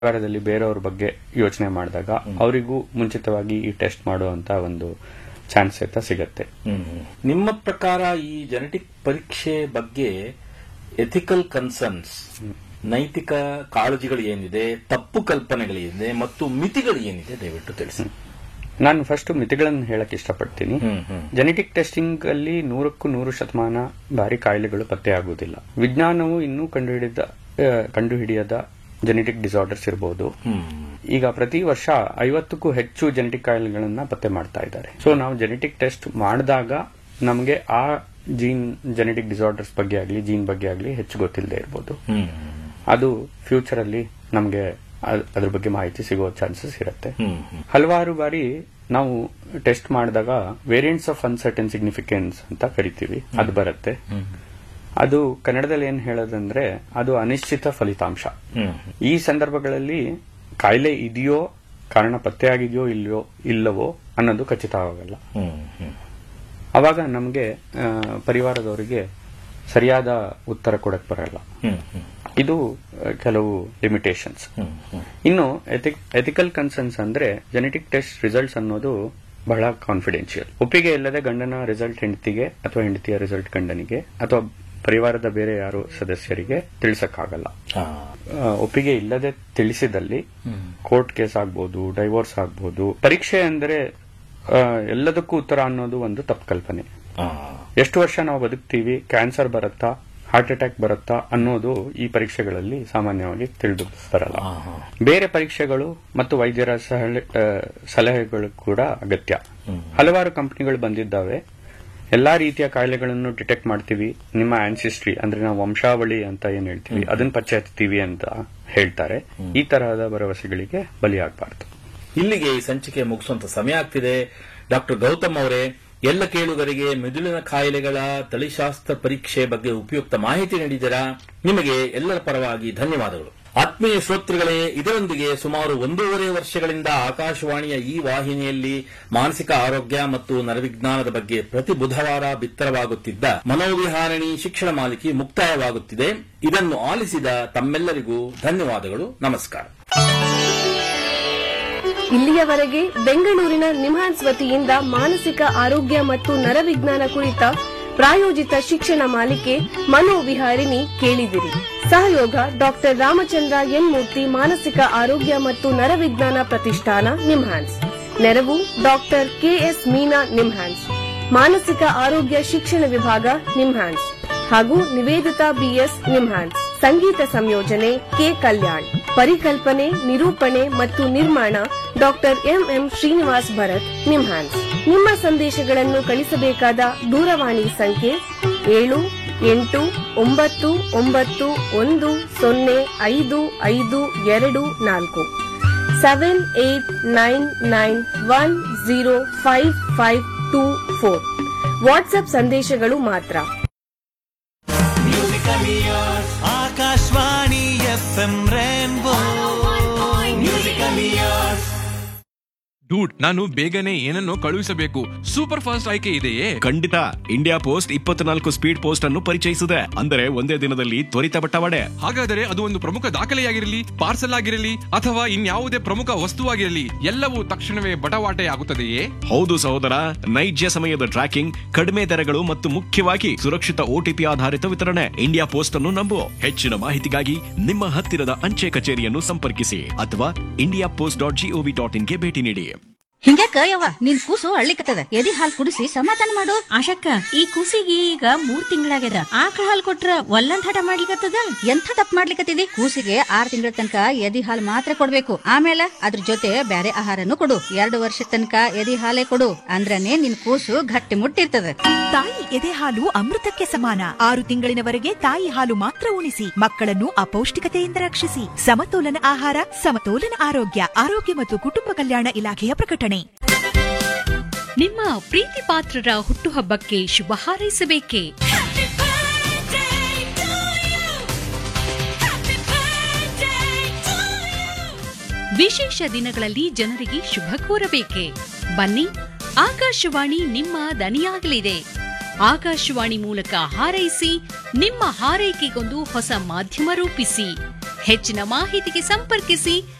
ಪರಿವಾರದಲ್ಲಿ ಬೇರೆಯವ್ರ ಬಗ್ಗೆ ಯೋಚನೆ ಮಾಡಿದಾಗ ಅವರಿಗೂ ಮುಂಚಿತವಾಗಿ ಈ ಟೆಸ್ಟ್ ಮಾಡುವಂತ ಒಂದು ಚಾನ್ಸ್ ಸಹಿತ ಸಿಗತ್ತೆ ನಿಮ್ಮ ಪ್ರಕಾರ ಈ ಜೆನೆಟಿಕ್ ಪರೀಕ್ಷೆ ಬಗ್ಗೆ ಎಥಿಕಲ್ ಕನ್ಸರ್ನ್ಸ್ ನೈತಿಕ ಕಾಳಜಿಗಳು ಏನಿದೆ ತಪ್ಪು ಕಲ್ಪನೆಗಳೇನಿದೆ ಮತ್ತು ಮಿತಿಗಳು ಏನಿದೆ ದಯವಿಟ್ಟು ತಿಳಿಸಿ ನಾನು ಫಸ್ಟ್ ಮಿತಿಗಳನ್ನು ಹೇಳಕ್ ಇಷ್ಟಪಡ್ತೀನಿ ಹ್ಮ್, ಹ್ಮ್. ಜೆನೆಟಿಕ್ ಟೆಸ್ಟಿಂಗ್ ಅಲ್ಲಿ ನೂರಕ್ಕೂ ನೂರು ಶತಮಾನ ಬಾರಿ ಕಾಯಿಲೆಗಳು ಪತ್ತೆಯಾಗುವುದಿಲ್ಲ ವಿಜ್ಞಾನವು ಇನ್ನೂ ಕಂಡುಹಿಡಿದ ಆ, ಕಂಡುಹಿಡಿಯದ ಜೆನೆಟಿಕ್ ಡಿಸಾರ್ಡರ್ಸ್ ಇರಬಹುದು ಹ್ಮ್ ಈಗ ಪ್ರತಿ ವರ್ಷ ಐವತ್ತಕ್ಕೂ ಹೆಚ್ಚು ಜೆನೆಟಿಕ್ ಕಾಯಿಲೆಗಳನ್ನ ಪತ್ತೆ ಮಾಡ್ತಾ ಇದ್ದಾರೆ ಸೊ ನಾವು ಜೆನೆಟಿಕ್ ಟೆಸ್ಟ್ ಮಾಡಿದಾಗ ನಮಗೆ ಆ ಜೀನ್ ಜೆನೆಟಿಕ್ ಡಿಸಾರ್ಡರ್ಸ್ ಬಗ್ಗೆ ಆಗಲಿ ಜೀನ್ ಬಗ್ಗೆ ಆಗಲಿ ಹೆಚ್ಚು ಗೊತ್ತಿಲ್ಲದೆ ಇರಬಹುದು ಹ್ಮ್ ಅದು ಫ್ಯೂಚರ್ ಅಲ್ಲಿ ನಮಗೆ ಅದ್ರ ಬಗ್ಗೆ ಮಾಹಿತಿ ಸಿಗೋ ಚಾನ್ಸಸ್ ಇರುತ್ತೆ ಹ್ಮ್ ಹ್ಮ್ ಹಲವಾರು ಬಾರಿ ನಾವು ಟೆಸ್ಟ್ ಮಾಡಿದಾಗ ವೇರಿಯಂಟ್ಸ್ ಆಫ್ ಅನ್ಸರ್ಟನ್ ಸಿಗ್ನಿಫಿಕೆನ್ಸ್ ಅಂತ ಕರಿತೀವಿ ಅದು ಬರುತ್ತೆ ಅದು ಕನ್ನಡದಲ್ಲಿ ಏನ್ ಹೇಳೋದಂದ್ರೆ ಅದು ಅನಿಶ್ಚಿತ ಫಲಿತಾಂಶ ಹ್ಮ್ ಈ ಸಂದರ್ಭಗಳಲ್ಲಿ ಕಾಯಿಲೆ ಇದೆಯೋ ಕಾರಣ ಪತ್ತೆಯಾಗಿದೆಯೋ ಇಲ್ಲವೋ ಇಲ್ಲವೋ ಅನ್ನೋದು ಖಚಿತವಾಗಲ್ಲ ಹ್ಮ್ ಹ್ಮ್ ಅವಾಗ ನಮಗೆ ಪರಿವಾರದವರಿಗೆ ಸರಿಯಾದ ಉತ್ತರ ಕೊಡಕ್ ಬರಲ್ಲ ಹ್ಮ್ ಹ್ಮ್ ಇದು ಆ, ಕೆಲವು ಲಿಮಿಟೇಷನ್ಸ್ ಹ್ಮ್ ಹ್ಮ್ ಇನ್ನು ಎಥಿಕಲ್ ಕನ್ಸರ್ನ್ಸ್ ಅಂದ್ರೆ ಜೆನೆಟಿಕ್ ಟೆಸ್ಟ್ ರಿಸಲ್ಟ್ಸ್ ಅನ್ನೋದು ಬಹಳ ಕಾನ್ಫಿಡೆನ್ಷಿಯಲ್ ಒಪ್ಪಿಗೆ ಇಲ್ಲದೆ ಗಂಡನ ರಿಸಲ್ಟ್ ಹೆಂಡತಿಗೆ ಅಥವಾ ಹೆಂಡತಿಯ ರಿಸಲ್ಟ್ ಗಂಡನಿಗೆ ಅಥವಾ ಪರಿವಾರದ ಬೇರೆ ಯಾರು ಸದಸ್ಯರಿಗೆ ತಿಳಿಸಕ್ಕಾಗಲ್ಲ ಹಾ. ಆ, ಒಪ್ಪಿಗೆ ಇಲ್ಲದೆ ತಿಳಿಸಿದಲ್ಲಿ ಹ್ಮ್. ಕೋರ್ಟ್ ಕೇಸ್ ಆಗ್ಬೋದು ಡೈವೋರ್ಸ್ ಆಗ್ಬೋದು ಪರೀಕ್ಷೆ ಅಂದ್ರೆ ಆ, ಎಲ್ಲದಕ್ಕೂ ಉತ್ತರ ಅನ್ನೋದು ಒಂದು ತಪ್ಪು ಕಲ್ಪನೆ ಹಾ. ಎಷ್ಟು ವರ್ಷ ನಾವು ಬದುಕ್ತೀವಿ ಕ್ಯಾನ್ಸರ್ ಬರುತ್ತಾ ಹಾರ್ಟ್ ಅಟ್ಯಾಕ್ ಬರುತ್ತಾ ಅನ್ನೋದು ಈ ಪರೀಕ್ಷೆಗಳಲ್ಲಿ ಸಾಮಾನ್ಯವಾಗಿ ತಿಳಿದು ಬರಲ್ಲ ಹಾ, ಹಾ. ಬೇರೆ ಪರೀಕ್ಷೆಗಳು ಮತ್ತು ವೈದ್ಯರ ಸಹಲೆ- ಆ, ಸಲಹೆಗಳು ಕೂಡ ಅಗತ್ಯ ಹ್ಮ್. ಹಲವಾರು ಕಂಪನಿಗಳು ಬಂದಿದ್ದಾವೆ ಎಲ್ಲಾ ರೀತಿಯ ಕಾಯಿಲೆಗಳನ್ನು ಡಿಟೆಕ್ಟ್ ಮಾಡ್ತೀವಿ ನಿಮ್ಮ ಆನ್ಸಿಸ್ಟ್ರಿ ಅಂದ್ರೆ ನಾವು ವಂಶಾವಳಿ ಅಂತ ಏನ್ ಹೇಳ್ತೀವಿ ಅದನ್ನ ಪಚ್ಚೆ ಹಚ್ತೀವಿ ಅಂತ ಹೇಳ್ತಾರೆ ಈ ತರಹದ ಭರವಸೆಗಳಿಗೆ ಬಲಿಯಾಗಬಾರ್ದು ಇಲ್ಲಿಗೆ ಈ ಸಂಚಿಕೆ ಮುಗಿಸುವಂತ ಸಮಯ ಆಗ್ತಿದೆ ಡಾಕ್ಟರ್ ಗೌತಮ್ ಅವರೇ ಎಲ್ಲ ಕೇಳುಗರಿಗೆ ಮೆದುಳಿನ ಕಾಯಿಲೆಗಳ ತಳಿಶಾಸ್ತ್ರ ಪರೀಕ್ಷೆ ಬಗ್ಗೆ ಉಪಯುಕ್ತ ಮಾಹಿತಿ ನೀಡಿದ್ದೀರಾ ನಿಮಗೆ ಎಲ್ಲರ ಪರವಾಗಿ ಧನ್ಯವಾದಗಳು ಆತ್ಮೀಯ ಶ್ರೋತೃಗಳೇ ಇದರೊಂದಿಗೆ ಸುಮಾರು ಒಂದೂವರೆ ವರ್ಷಗಳಿಂದ ಆಕಾಶವಾಣಿಯ ಈ ವಾಹಿನಿಯಲ್ಲಿ ಮಾನಸಿಕ ಆರೋಗ್ಯ ಮತ್ತು ನರವಿಜ್ಞಾನದ ಬಗ್ಗೆ ಪ್ರತಿ ಬುಧವಾರ ಬಿತ್ತರವಾಗುತ್ತಿದ್ದ ಮನೋವಿಹಾರಣಿ ಶಿಕ್ಷಣ ಮಾಲಿಕೆ ಮುಕ್ತಾಯವಾಗುತ್ತಿದೆ ಇದನ್ನು ಆಲಿಸಿದ ತಮ್ಮೆಲ್ಲರಿಗೂ ಧನ್ಯವಾದಗಳು ನಮಸ್ಕಾರ ಇಲ್ಲಿಯವರೆಗೆ ಬೆಂಗಳೂರಿನ ನಿಮ್ಹಾನ್ಸ್ ವತಿಯಿಂದ ಮಾನಸಿಕ ಆರೋಗ್ಯ ಮತ್ತು ನರವಿಜ್ಞಾನ ಕುರಿತ ಪ್ರಾಯೋಜಿತ ಶಿಕ್ಷಣ ಮಾಲಿಕೆ ಮನೋವಿಹಾರಿಣಿ ಕೇಳಿದಿರಿ ಸಹಯೋಗ ಡಾಕ್ಟರ್ ರಾಮಚಂದ್ರ ಎನ್ ಮೂರ್ತಿ ಮಾನಸಿಕ ಆರೋಗ್ಯ ಮತ್ತು ನರವಿಜ್ಞಾನ ಪ್ರತಿಷ್ಠಾನ ನಿಮ್ಹಾನ್ಸ್ ನೆರವು ಡಾಕ್ಟರ್ ಕೆಎಸ್ ಮೀನಾ ನಿಮ್ಹಾನ್ಸ್ ಮಾನಸಿಕ ಆರೋಗ್ಯ ಶಿಕ್ಷಣ ವಿಭಾಗ ನಿಮ್ಹಾನ್ಸ್ ಹಾಗೂ ನಿವೇದಿತಾ ಬಿಎಸ್ ನಿಮ್ಹಾನ್ಸ್ ಸಂಗೀತ ಸಂಯೋಜನೆ ಕೆ ಕಲ್ಯಾಣ್ ಪರಿಕಲ್ಪನೆ ನಿರೂಪಣೆ ಮತ್ತು ನಿರ್ಮಾಣ ಡಾಕ್ಟರ್ ಎಂಎಂ ಶ್ರೀನಿವಾಸ್ ಭರತ್ ನಿಮ್ಹಾನ್ಸ್ ನಿಮ್ಮ ಸಂದೇಶಗಳನ್ನು ಕಳಿಸಬೇಕಾದ ದೂರವಾಣಿ ಸಂಖ್ಯೆ ಏಳು ಎಂಟು ಒಂಬತ್ತು ಒಂಬತ್ತು ಒಂದು ಸೊನ್ನೆ ಐದು ಐದು ಎರಡು ನಾಲ್ಕು seven eight nine nine one zero five five two four WhatsApp ಸಂದೇಶಗಳು ಮಾತ್ರ Akashvani F M rainbow dude ನಾನು ಬೇಗನೆ ಏನನ್ನೋ ಕಳುಹಿಸಬೇಕು ಸೂಪರ್ ಫಾಸ್ಟ್ ಆಯ್ಕೆ ಇದೆಯೇ ಖಂಡಿತ ಇಂಡಿಯಾ ಪೋಸ್ಟ್ ಇಪ್ಪತ್ನಾಲ್ಕು ಸ್ಪೀಡ್ ಪೋಸ್ಟ್ ಅನ್ನು ಪರಿಚಯಿಸಿದೆ ಅಂದರೆ ಒಂದೇ ದಿನದಲ್ಲಿ ತ್ವರಿತ ಬಟ್ಟವಾಡೆ ಹಾಗಾದರೆ ಅದು ಒಂದು ಪ್ರಮುಖ ದಾಖಲೆಯಾಗಿರಲಿ ಪಾರ್ಸಲ್ ಆಗಿರಲಿ ಅಥವಾ ಇನ್ಯಾವುದೇ ಪ್ರಮುಖ ವಸ್ತುವಾಗಿರಲಿ ಎಲ್ಲವೂ ತಕ್ಷಣವೇ ಬಟವಾಟೆ ಆಗುತ್ತದೆಯೇ ಹೌದು ಸಹೋದರ ನೈಜ ಸಮಯದ ಟ್ರ್ಯಾಕಿಂಗ್ ಕಡಿಮೆ ದರಗಳು ಮತ್ತು ಮುಖ್ಯವಾಗಿ ಸುರಕ್ಷಿತ ಓಟಿಪಿ ಆಧಾರಿತ ವಿತರಣೆ ಇಂಡಿಯಾ ಪೋಸ್ಟ್ ಅನ್ನು ನಂಬು ಹೆಚ್ಚಿನ ಮಾಹಿತಿಗಾಗಿ ನಿಮ್ಮ ಹತ್ತಿರದ ಅಂಚೆ ಕಚೇರಿಯನ್ನು ಸಂಪರ್ಕಿಸಿ ಅಥವಾ India post dot G O V dot ಇನ್ಗೆ ಭೇಟಿ ನೀಡಿ ಹಿಂಗ್ಯಾಕ ಯವ್ವ ನಿನ್ ಕೂಸು ಅಳ್ಳಿಕತ್ತದ ಎದಿ ಹಾಲ್ ಕುಡಿಸಿ ಸಮಾಧಾನ ಮಾಡು ಆಶಕ್ಕ ಈ ಕೂಸಿಗೆ ಈಗ ಮೂರ್ ತಿಂಗಳಾಗ್ಯದ ಆಕಳ ಹಾಲ್ ಕೊಟ್ರ ಒಲ್ಲಂದ್ ಹಠ ಮಾಡ್ಲಿಕತ್ತದ ಎಂಥ ತಪ್ಪು ಮಾಡ್ಲಿಕತ್ತಿದಿ ಕೂಸಿಗೆ ಆರ್ ತಿಂಗಳ ತನಕ ಎದಿ ಹಾಲ್ ಮಾತ್ರ ಕೊಡ್ಬೇಕು ಆಮೇಲೆ ಅದ್ರ ಜೊತೆ ಬ್ಯಾರೆ ಆಹಾರನು ಕೊಡು ಎರಡು ವರ್ಷ ತನಕ ಎದಿ ಹಾಲೇ ಕೊಡು ಅಂದ್ರನೇ ನಿನ್ ಕೂಸು ಗಟ್ಟಿ ಮುಟ್ಟಿರ್ತದ ತಾಯಿ ಎದೆ ಹಾಲು ಅಮೃತಕ್ಕೆ ಸಮಾನ ಆರು ತಿಂಗಳಿನವರೆಗೆ ತಾಯಿ ಹಾಲು ಮಾತ್ರ ಉಣಿಸಿ ಮಕ್ಕಳನ್ನು ಅಪೌಷ್ಟಿಕತೆಯಿಂದ ರಕ್ಷಿಸಿ ಸಮತೋಲನ ಆಹಾರ ಸಮತೋಲನ ಆರೋಗ್ಯ ಆರೋಗ್ಯ ಮತ್ತು ಕುಟುಂಬ ಕಲ್ಯಾಣ ಇಲಾಖೆಯ ಪ್ರಕಟಣೆ ನಿಮ್ಮ ಪ್ರೀತಿ ಪಾತ್ರರ ಹುಟ್ಟುಹಬ್ಬಕ್ಕೆ ಶುಭ ಹಾರೈಸಬೇಕೇ ವಿಶೇಷ ದಿನಗಳಲ್ಲಿ ಜನರಿಗೆ ಶುಭ ಕೋರಬೇಕೆ ಬನ್ನಿ ಆಕಾಶವಾಣಿ ನಿಮ್ಮ ದನಿಯಾಗಲಿದೆ ಆಕಾಶವಾಣಿ ಮೂಲಕ ಹಾರೈಸಿ ನಿಮ್ಮ ಹಾರೈಕೆಗೊಂದು ಹೊಸ ಮಾಧ್ಯಮ ರೂಪಿಸಿ ಹೆಚ್ಚಿನ ಮಾಹಿತಿಗೆ ಸಂಪರ್ಕಿಸಿ